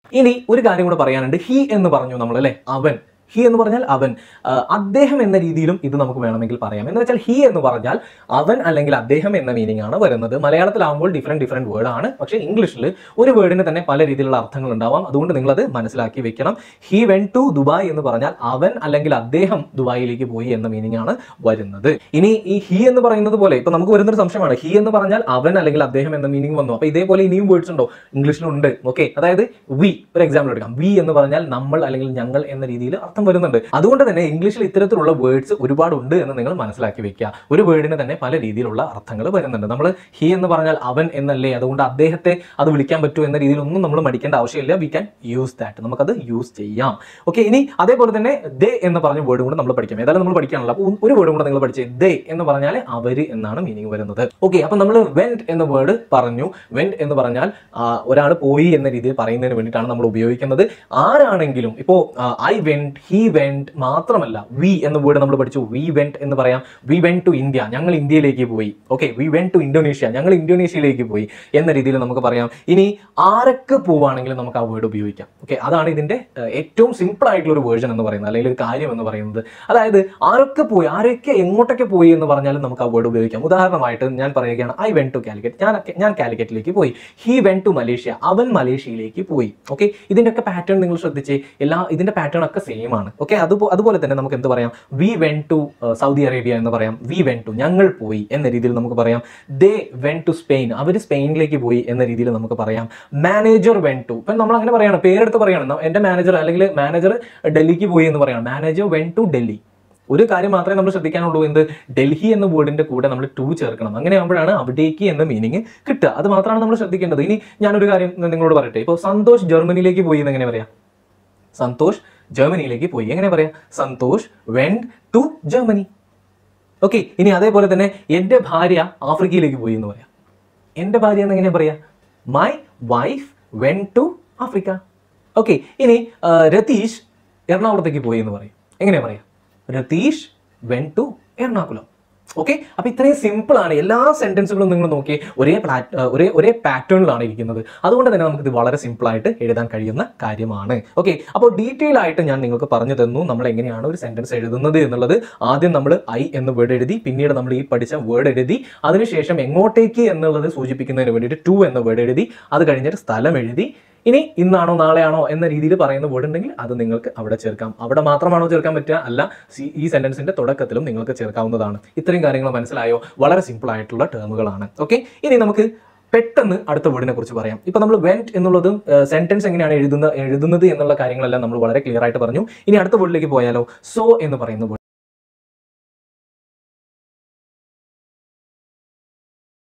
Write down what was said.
ഇനി ഒരു കാര്യം കൂടെ പറയാനുണ്ട് ഹി എന്ന് പറഞ്ഞു നമ്മൾ അല്ലെ അവൻ ഹി എന്ന് പറഞ്ഞാൽ അവൻ ആ, അദ്ദേഹം എന്ന രീതിയിലും ഇത് നമുക്ക് വേണമെങ്കിൽ പറയാം എന്ന് വെച്ചാൽ ഹി എന്ന് പറഞ്ഞാൽ അവൻ അല്ലെങ്കിൽ അദ്ദേഹം എന്ന മീനിങ് ആണ് വരുന്നത് മലയാളത്തിലാവുമ്പോൾ ഡിഫറെന്റ് ഡിഫറെന്റ് വേർഡ് ആണ് പക്ഷേ ഇംഗ്ലീഷിൽ ഒരു വേർഡിന് തന്നെ പല രീതിയിലുള്ള അർത്ഥങ്ങൾ ഉണ്ടാവാം അതുകൊണ്ട് നിങ്ങൾ അത് മനസ്സിലാക്കി വെക്കണം ഹി വെൻ ടു ദുബായ് എന്ന് പറഞ്ഞാൽ അവൻ അല്ലെങ്കിൽ അദ്ദേഹം ദുബായിലേക്ക് പോയി എന്ന മീനിങ് ആണ് വരുന്നത് ഇനി ഈ ഹി എന്ന് പറയുന്നത് പോലെ ഇപ്പൊ നമുക്ക് വരുന്നൊരു സംശയമാണ് ഹി എന്ന് പറഞ്ഞാൽ അവൻ അല്ലെങ്കിൽ അദ്ദേഹം എന്ന മീനിങ് വന്നു അപ്പൊ ഇതേപോലെ ഇനിയും വേർഡ്സ് ഉണ്ടോ ഇംഗ്ലീഷിലുണ്ട് ഓക്കെ അതായത് വി ഒരു എക്സാമ്പിൾ എടുക്കാം വി എന്ന് പറഞ്ഞാൽ നമ്മൾ അല്ലെങ്കിൽ ഞങ്ങൾ എന്ന രീതിയിൽ അർത്ഥം വരുന്നുണ്ട് അതുകൊണ്ട് തന്നെ ഇംഗ്ലീഷിൽ ഇത്തരത്തിലുള്ള വേർഡ്സ് ഒരുപാട് ഉണ്ട് എന്ന് നിങ്ങൾ മനസ്സിലാക്കി വെക്കുക ഒരു വേർഡിന് തന്നെ പല രീതിയിലുള്ള അർത്ഥങ്ങൾ വരുന്നുണ്ട് നമ്മൾ ഹി എന്ന് പറഞ്ഞാൽ അവൻ എന്നല്ലേ അതുകൊണ്ട് അദ്ദേഹത്തെ അത് വിളിക്കാൻ പറ്റൂ എന്ന രീതിയിലൊന്നും നമ്മൾ മടിക്കേണ്ട ആവശ്യമില്ല വി ക്യാൻ യൂസ് ദാറ്റ് നമുക്കത് യൂസ് ചെയ്യാം ഓക്കെ ഇനി അതേപോലെ തന്നെ ദേ എന്ന് പറഞ്ഞ വേർഡും കൂടെ നമ്മൾ പഠിക്കാം ഏതായാലും നമ്മൾ പഠിക്കാനുള്ള അപ്പോൾ ഒരു വേർഡും കൂടെ നിങ്ങൾ പഠിച്ചേ ദേ എന്ന് പറഞ്ഞാൽ അവര് എന്നാണ് മീനിങ് വരുന്നത് ഓക്കെ അപ്പൊ നമ്മൾ വെന്റ് എന്ന വേർഡ് പറഞ്ഞു വെന്റ് എന്ന് പറഞ്ഞാൽ ഒരാൾ പോയി എന്ന രീതിയിൽ പറയുന്നതിന് വേണ്ടിയിട്ടാണ് നമ്മൾ ഉപയോഗിക്കുന്നത് ആരാണെങ്കിലും ഇപ്പോ ഐ വെന്റ് ഹി വെന്റ് മാത്രമല്ല വി എന്ന വേർഡ് നമ്മൾ പഠിച്ചു വി വെന്റ് എന്ന് പറയാം വി വെന്റ് ടു ഇന്ത്യ ഞങ്ങൾ ഇന്ത്യയിലേക്ക് പോയി okay we went to Indonesia ഞങ്ങൾ ഇന്തോനേഷ്യയിലേക്ക് പോയി എന്ന രീതിയിൽ നമുക്ക് പറയാം ഇനി ആരൊക്കെ പോവാണെങ്കിലും നമുക്ക് ആ വേർഡ് ഉപയോഗിക്കാം ഓക്കെ അതാണ് ഇതിന്റെ ഏഹ്, ഏറ്റവും സിമ്പിൾ ആയിട്ടുള്ള ഒരു വേർഷൻ എന്ന് പറയുന്നത് അല്ലെങ്കിൽ ഒരു കാര്യം എന്ന് പറയുന്നത് അതായത് ആരൊക്കെ പോയി ആരൊക്കെ എങ്ങോട്ടൊക്കെ പോയി എന്ന് പറഞ്ഞാലും നമുക്ക് ആ വേർഡ് ഉപയോഗിക്കാം ഉദാഹരണമായിട്ട് ഞാൻ പറയുകയാണ് ഐ വെൻ ടു കാലിക്കറ്റ് ഞാൻ ഞാൻ കാലിക്കറ്റിലേക്ക് പോയി ഹി വെൻ ടു മലേഷ്യ അവൻ മലേഷ്യയിലേക്ക് പോയി ഓക്കെ ഇതിന്റെ ഒക്കെ പാറ്റേൺ നിങ്ങൾ ശ്രദ്ധിച്ചേ എല്ലാ ഇതിന്റെ പാറ്റേൺ ഒക്കെ സെയിം ആണ് ഓക്കെ അതുപോ അതുപോലെ തന്നെ നമുക്ക് എന്ത് പറയാം we went to Saudi Arabia എന്ന് പറയാം വി വെൻ ടു ഞങ്ങൾ പോയി എന്ന രീതിയിൽ നമുക്ക് പറയാം ദേ വെൻ ടു സ്പെയിൻ അവർ സ്പെയിനിലേക്ക് പോയി എന്ന രീതിയിൽ നമുക്ക് പറയാം മാനേജർ വെൻ ടു ഇപ്പം നമ്മൾ അങ്ങനെ പറയണം പേരെടുത്ത് പറയണം ന- എൻ്റെ മാനേജർ അല്ലെങ്കിൽ മാനേജർ ഡൽഹിക്ക് പോയി എന്ന് പറയണം മാനേജർ വെൻ ടു ഡൽഹി ഒരു കാര്യം മാത്രമേ നമ്മൾ ശ്രദ്ധിക്കാനുള്ളൂ എന്ത് ഡൽഹി എന്ന വേർഡിന്റെ കൂടെ നമ്മൾ ടു ചേർക്കണം അങ്ങനെ ആകുമ്പോഴാണ് അവിടേക്ക് എന്ന മീനിങ് കിട്ടുക അത് മാത്രമാണ് നമ്മൾ ശ്രദ്ധിക്കേണ്ടത് ഇനി ഞാനൊരു കാര്യം നിങ്ങളോട് പറയട്ടെ ഇപ്പോൾ സന്തോഷ് ജർമ്മനിയിലേക്ക് പോയി എന്ന് എങ്ങനെ പറയാം സന്തോഷ് ജർമ്മനിയിലേക്ക് പോയി എങ്ങനെ പറയാം Santhosh went to Germany okay ഇനി അതേപോലെ തന്നെ എൻ്റെ ഭാര്യ ആഫ്രിക്കയിലേക്ക് പോയി എന്ന് പറയാം എൻ്റെ ഭാര്യ എന്ന് എങ്ങനെ പറയാ my wife went to Africa okay ഇനി ആ, രതീഷ് എറണാകുളത്തേക്ക് പോയി എന്ന് പറയും എങ്ങനെയാ പറയാ Ratheesh went to Ernakulam okay അപ്പൊ ഇത്രയും സിമ്പിൾ ആണ് എല്ലാ സെന്റൻസുകളും നിങ്ങൾ നോക്കി ഒരേ പ്ലാറ്റ് ഒരേ ഒരേ പാറ്റേണിലാണ് ഇരിക്കുന്നത് അതുകൊണ്ട് തന്നെ നമുക്ക് ഇത് വളരെ സിമ്പിൾ ആയിട്ട് എഴുതാൻ കഴിയുന്ന കാര്യമാണ് ഓക്കെ അപ്പോൾ ഡീറ്റെയിൽ ആയിട്ട് ഞാൻ നിങ്ങൾക്ക് പറഞ്ഞു തന്നു നമ്മൾ എങ്ങനെയാണ് ഒരു സെന്റൻസ് എഴുതുന്നത് എന്നുള്ളത് ആദ്യം നമ്മൾ ഐ എന്ന് വേർഡ് എഴുതി പിന്നീട് നമ്മൾ ഈ പഠിച്ച വേർഡ് എഴുതി അതിനുശേഷം എങ്ങോട്ടേക്ക് എന്നുള്ളത് സൂചിപ്പിക്കുന്നതിന് വേണ്ടിയിട്ട് ടു എന്ന വേർഡ് എഴുതി അത് കഴിഞ്ഞിട്ട് സ്ഥലം എഴുതി ഇനി ഇന്നാണോ നാളെയാണോ എന്ന രീതിയിൽ പറയുന്ന വേർഡ് ഉണ്ടെങ്കിൽ അത് നിങ്ങൾക്ക് അവിടെ ചേർക്കാം അവിടെ മാത്രമാണോ ചേർക്കാൻ പറ്റുക അല്ല സി- ഈ സെന്റൻസിന്റെ തുടക്കത്തിലും നിങ്ങൾക്ക് ചേർക്കാവുന്നതാണ് ഇത്രയും കാര്യങ്ങൾ മനസ്സിലായോ വളരെ സിമ്പിൾ ആയിട്ടുള്ള ടേമുകളാണ് ഓക്കെ ഇനി നമുക്ക് പെട്ടെന്ന് അടുത്ത വേർഡിനെ കുറിച്ച് പറയാം ഇപ്പൊ നമ്മൾ വെന്റ് എന്നുള്ളതും സെന്റൻസ് എങ്ങനെയാണ് എഴുതുന്ന എഴുതുന്നത് എന്നുള്ള കാര്യങ്ങളെല്ലാം നമ്മൾ വളരെ ക്ലിയർ ആയിട്ട് പറഞ്ഞു ഇനി അടുത്ത വേർഡിലേക്ക് പോയാലോ സോ എന്ന് പറയുന്ന word